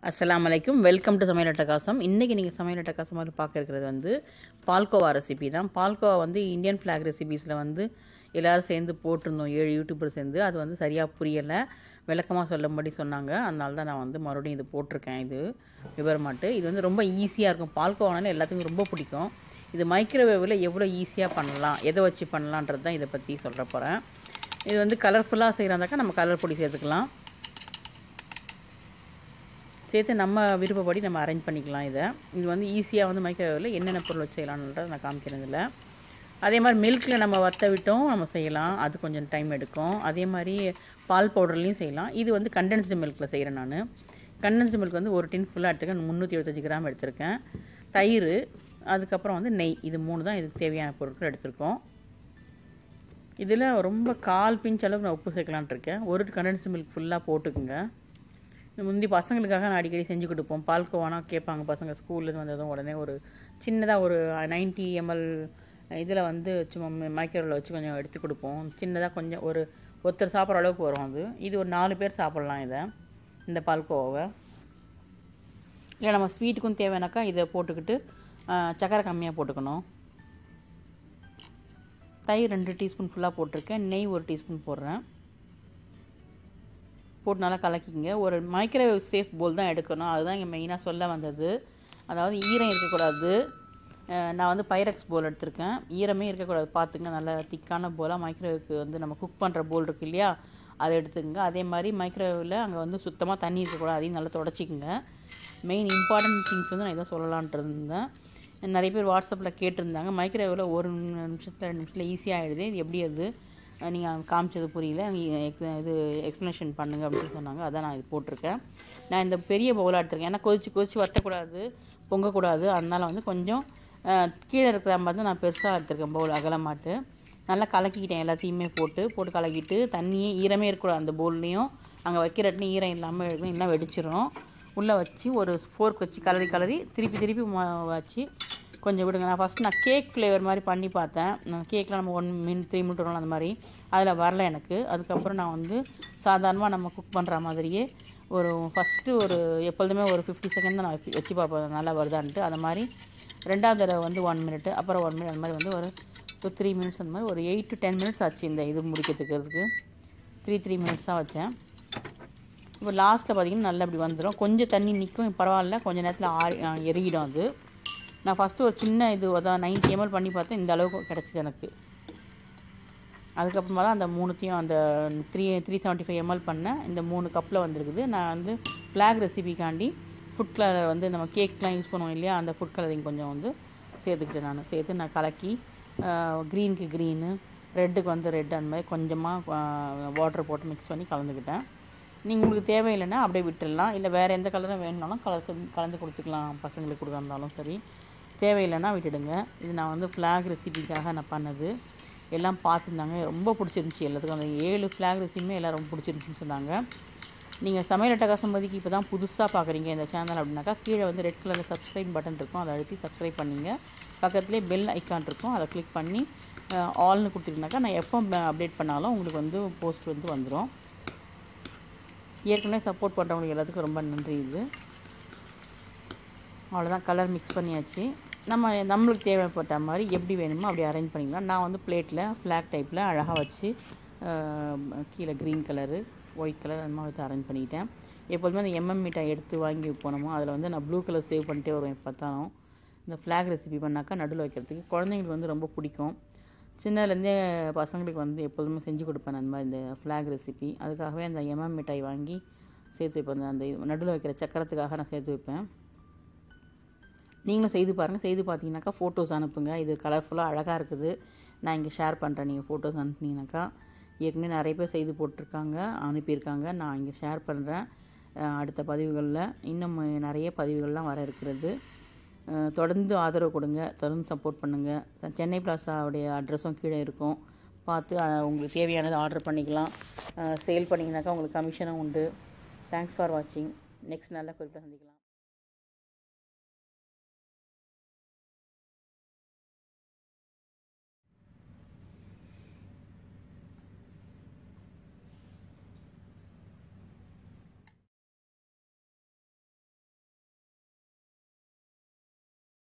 அஸ்ஸலாமு அலைக்கும் welcome to சமையல் அட்டகாசம் இன்றைக்கி நீங்கள் சமையல் அட்டகாசம் மாதிரி பார்க்க இருக்கிறது வந்து பால்கோவா ரெசிபி தான் பால்கோவா வந்து இந்தியன் ஃப்ளாக் ரெசிபீஸில் வந்து எல்லோரும் சேர்ந்து போட்டிருந்தோம் ஏழு யூடியூபர் சேர்ந்து அது வந்து சரியாக புரியலை விளக்கமாக சொல்லும்படி சொன்னாங்க அதனால தான் நான் வந்து மறுபடியும் இது போட்டிருக்கேன் இது விவரமாட்டு இது வந்து ரொம்ப ஈஸியாக இருக்கும் பால்கோவானால எல்லாத்துக்கும் ரொம்ப பிடிக்கும் இது மைக்ரோவேவில் எவ்வளோ ஈஸியாக பண்ணலாம் எதை வச்சு பண்ணலான்றது தான் இதை பற்றி சொல்ல போகிறேன் இது வந்து கலர்ஃபுல்லாக செய்கிறாந்தாக்கா நம்ம கலர் பொடி சேர்த்துக்கலாம் சேர்த்து நம்ம விருப்பப்படி நம்ம அரேஞ்ச் பண்ணிக்கலாம் இதை இது வந்து ஈஸியாக வந்து மைக்ரோவேவில் என்னென்ன பொருள் வச்சு செய்யலான்றதை நான் காமிக்கிறது இல்லை அதே மாதிரி மில்கில் நம்ம வற்ற விட்டும் நம்ம செய்யலாம் அது கொஞ்சம் டைம் எடுக்கும் அதே மாதிரி பால் பவுடர்லேயும் செய்யலாம் இது வந்து கண்டென்ஸ்டு மில்கில் செய்கிறேன் நான் கண்டென்ஸ்டு மில்க் வந்து ஒரு டின் ஃபுல்லாக எடுத்துருக்கேன் முந்நூற்றி எழுபத்தஞ்சு கிராம் எடுத்திருக்கேன் தயிர் அதுக்கப்புறம் வந்து நெய் இது மூணு தான் இதுக்கு தேவையான பொருட்கள் எடுத்திருக்கோம் இதில் ரொம்ப கால் பிஞ்ச் அளவுக்கு நான் உப்பு சேர்க்கலான்ட்டு இருக்கேன் ஒரு கண்டென்ஸ்டு மில்க் ஃபுல்லாக போட்டுக்குங்க முந்தி பசங்களுக்காக நான் அடிக்கடி செஞ்சு கொடுப்போம் பால்கோவானா கேட்பாங்க பசங்க ஸ்கூல்லேருந்து வந்ததும் உடனே ஒரு சின்னதாக ஒரு நைன்ட்டி எம்எல் இதில் வந்து சும்மா மைக்ரோவில் வச்சு கொஞ்சம் எடுத்து கொடுப்போம் சின்னதாக கொஞ்சம் ஒரு ஒருத்தர் சாப்பிட்ற அளவுக்கு வரும் அது இது ஒரு நாலு பேர் சாப்பிட்லாம் இதை இந்த பால்கோவாவை இல்லை நம்ம ஸ்வீட்டுக்கும் தேவைனாக்கா இதை போட்டுக்கிட்டு சக்கரை கம்மியாக போட்டுக்கணும் தயிர் ரெண்டு டீஸ்பூன் ஃபுல்லாக போட்டிருக்கேன் நெய் ஒரு டீஸ்பூன் போடுறேன் போட்டு நல்லா கலக்கிங்க ஒரு மைக்ரோவேவ் சேஃப் போல் தான் எடுக்கணும் அதுதான் இங்கே மெயினாக சொல்ல வந்தது அதாவது ஈரம் இருக்கக்கூடாது நான் வந்து பைரக்ஸ் போல் எடுத்திருக்கேன் ஈரமே இருக்கக்கூடாது பார்த்துங்க நல்ல திக்கான போலாக மைக்ரோவேவ்க்கு வந்து நம்ம குக் பண்ணுற போல் இருக்கு இல்லையா அதை எடுத்துக்கங்க அதே மாதிரி மைக்ரோவேவில் அங்கே வந்து சுத்தமாக தண்ணி இருக்கக்கூடாது அதையும் நல்லா தொடச்சிக்கங்க மெயின் இம்பார்ட்டன்ட் திங்ஸ் வந்து நான் இதை சொல்லலான்ட்டு இருந்தேன் நிறைய பேர் வாட்ஸ்அப்பில் கேட்டிருந்தாங்க மைக்ரோவேவில் ஒரு நிமிஷத்தில் ரெண்டு நிமிஷத்தில் ஈஸியாக ஆகிடுது இது எப்படி அது நீங்கள் காமிச்சது புரியல நீங்கள் எக்ஸ் இது எக்ஸ்ப்ளனேஷன் பண்ணுங்கள் அப்படின்னு சொன்னாங்க அதான் நான் இது போட்டிருக்கேன் நான் இந்த பெரிய பவுலாக எடுத்திருக்கேன் ஏன்னா கொதிச்சு கொதிச்சு வற்றக்கூடாது பொங்கக்கூடாது அதனால் வந்து கொஞ்சம் கீழே இருக்கிற மாதிரி நான் பெருசாக எடுத்திருக்கேன் பவுல் அகலமாட்டு நல்லா கலக்கிக்கிட்டேன் எல்லாத்தையுமே போட்டு போட்டு கலக்கிட்டு தண்ணியே ஈரமே இருக்கக்கூடாது அந்த பவுல்லையும் அங்கே வைக்கிறட்டுனு ஈரம் இல்லாமல் இருக்கணும் இல்லை வெடிச்சிடும் உள்ளே வச்சு ஒரு ஃபோர்க் வச்சு கலரி கலரி திருப்பி திருப்பி வச்சு கொஞ்சம் விடுங்க நான் ஃபஸ்ட் நான் கேக் ஃப்ளேவர் மாதிரி பண்ணி பார்த்தேன் கேக்கில் நம்ம ஒன் மினிட் த்ரீ மினிட் வரும் அந்த மாதிரி அதில் வரல எனக்கு அதுக்கப்புறம் நான் வந்து சாதாரணமாக நம்ம குக் பண்ணுற மாதிரியே ஒரு ஃபஸ்ட்டு ஒரு எப்பொழுதுமே ஒரு ஃபிஃப்டி செகண்ட் தான் நான் வச்சு வச்சு பார்ப்பேன் நல்லா வருதான்ட்டு அந்த மாதிரி ரெண்டாவது தடவை வந்து ஒன் மினிட்டு அப்புறம் ஒன் மினிட் அந்த மாதிரி வந்து ஒரு ஒரு த்ரீ மினிட்ஸ் அந்த மாதிரி ஒரு எயிட் டு டென் மினிட்ஸ் ஆச்சு இந்த இது முடிக்கிறதுக்கு த்ரீ த்ரீ மினிட்ஸ் தான் வச்சேன் இப்போ லாஸ்ட்டில் பார்த்திங்கன்னா நல்லா இப்படி வந்துடும் கொஞ்சம் தண்ணி நிற்கும் பரவாயில்ல கொஞ்சம் நேரத்தில் ஆறி எரியிடும் அது நான் ஃபஸ்ட்டு ஒரு சின்ன இது அதான் நைன்ட்டி எம்எல் பண்ணி பார்த்தேன் இந்த அளவுக்கு கிடச்சிது எனக்கு அதுக்கப்புறமா தான் அந்த மூணுத்தையும் அந்த three three seventy five M L பண்ணேன் இந்த மூணு கப்பில் வந்துருக்குது நான் வந்து ஃப்ளாக் ரெசிபிக்காண்டி ஃபுட் கலர் வந்து நம்ம கேக்லாம் யூஸ் பண்ணுவோம் இல்லையா அந்த ஃபுட் கலரிங் கொஞ்சம் வந்து சேர்த்துக்கிட்டேன் நான் சேர்த்து நான் கலக்கி க்ரீனுக்கு க்ரீனு ரெட்டுக்கு வந்து ரெட் அந்த மாதிரி கொஞ்சமாக வாட்டர் போட்டு மிக்ஸ் பண்ணி கலந்துக்கிட்டேன் நீங்கள் உங்களுக்கு தேவையில்லைன்னா அப்படியே விட்டுடலாம் இல்லை வேறு எந்த கலரும் வேணுனாலும் கலந்து கலந்து கொடுத்துக்கலாம் பசங்களுக்கு கொடுக்க இருந்தாலும் சரி தேவையில்லைன்னா விட்டுடுங்க இது நான் வந்து ஃப்ளாக் ரெசிபிக்காக நான் பண்ணது எல்லாம் பார்த்துருந்தாங்க ரொம்ப பிடிச்சிருந்துச்சி எல்லாத்துக்கும் அந்த ஏழு ஃப்ளாக் ரெசிபியுமே எல்லாம் ரொம்ப பிடிச்சிருந்துச்சின்னு சொன்னாங்க நீங்கள் சமையல் அட்டகாசம் பதிக்கு இப்போ தான் புதுசாக பார்க்குறீங்க இந்த சேனல் அப்படின்னாக்கா கீழே வந்து ரெட் கலரில் சப்ஸ்கிரைப் பட்டன் இருக்கும் அதை அழுத்தி சப்ஸ்கிரைப் பண்ணிங்க பக்கத்துலேயே பெல் ஐக்கான் இருக்கும் அதை கிளிக் பண்ணி ஆல்னு கொடுத்துருந்தாக்கா நான் எப்போ அப்டேட் பண்ணாலும் உங்களுக்கு வந்து போஸ்ட் வந்து வந்துடும் ஏற்கனவே சப்போர்ட் பண்ணுறவங்களுக்கு எல்லாத்துக்கும் ரொம்ப நன்றி இது அவ்வளோதான் கலர் மிக்ஸ் பண்ணியாச்சு நம்ம நம்மளுக்கு தேவைப்பட்ட மாதிரி எப்படி வேணுமோ அப்படி அரேஞ்ச் பண்ணிக்கலாம் நான் வந்து பிளேட்டில் ஃப்ளாக் டைப்பில் அழகாக வச்சு கீழே க்ரீன் கலரு ஒயிட் கலர் அந்த மாதிரி வச்சு அரேஞ்ச் பண்ணிக்கிட்டேன் எப்போதுமே அந்த எம்எம் மிட்டாய் எடுத்து வாங்கி போனோமோ அதில் வந்து நான் ப்ளூ கலர் சேவ் பண்ணிட்டே வருவேன் பார்த்தாலும் இந்த ஃப்ளாக் ரெசிபி பண்ணாக்கா நடுவில் வைக்கிறதுக்கு குழந்தைங்களுக்கு வந்து ரொம்ப பிடிக்கும் சின்னதுலேருந்தே பசங்களுக்கு வந்து எப்போதுமே செஞ்சு கொடுப்பேன் அந்த மாதிரி இந்த ஃப்ளாக் ரெசிபி அதுக்காகவே அந்த எம்எம் மிட்டாய் வாங்கி சேர்த்து வைப்பேன் அந்த நடுவில் வைக்கிற சக்கரத்துக்காக நான் சேர்த்து வைப்பேன் நீங்களும் செய்து பாருங்கள் செய்து பார்த்தீங்கன்னாக்கா ஃபோட்டோஸ் அனுப்புங்க இது கலர்ஃபுல்லாக அழகாக இருக்குது நான் இங்கே ஷேர் பண்ணுறேன் நீங்கள் ஃபோட்டோஸ் அனுப்புனீங்கனாக்கா ஏற்கனவே நிறைய பேர் செய்து போட்டிருக்காங்க அனுப்பியிருக்காங்க நான் இங்கே ஷேர் பண்ணுறேன் அடுத்த பதிவுகளில் இன்னும் நிறைய பதிவுகள்லாம் வர இருக்கிறது தொடர்ந்து ஆதரவு கொடுங்க தொடர்ந்து சப்போர்ட் பண்ணுங்கள் சென்னை பிளாஸாவுடைய அட்ரஸும் கீழே இருக்கும் பார்த்து உங்களுக்கு தேவையானது ஆர்டர் பண்ணிக்கலாம் சேல் பண்ணிங்கனாக்கா உங்களுக்கு கமிஷனும் உண்டு தேங்க்ஸ் ஃபார் வாட்சிங் நெக்ஸ்ட் நல்ல குறிப்பாக சந்திக்கலாம்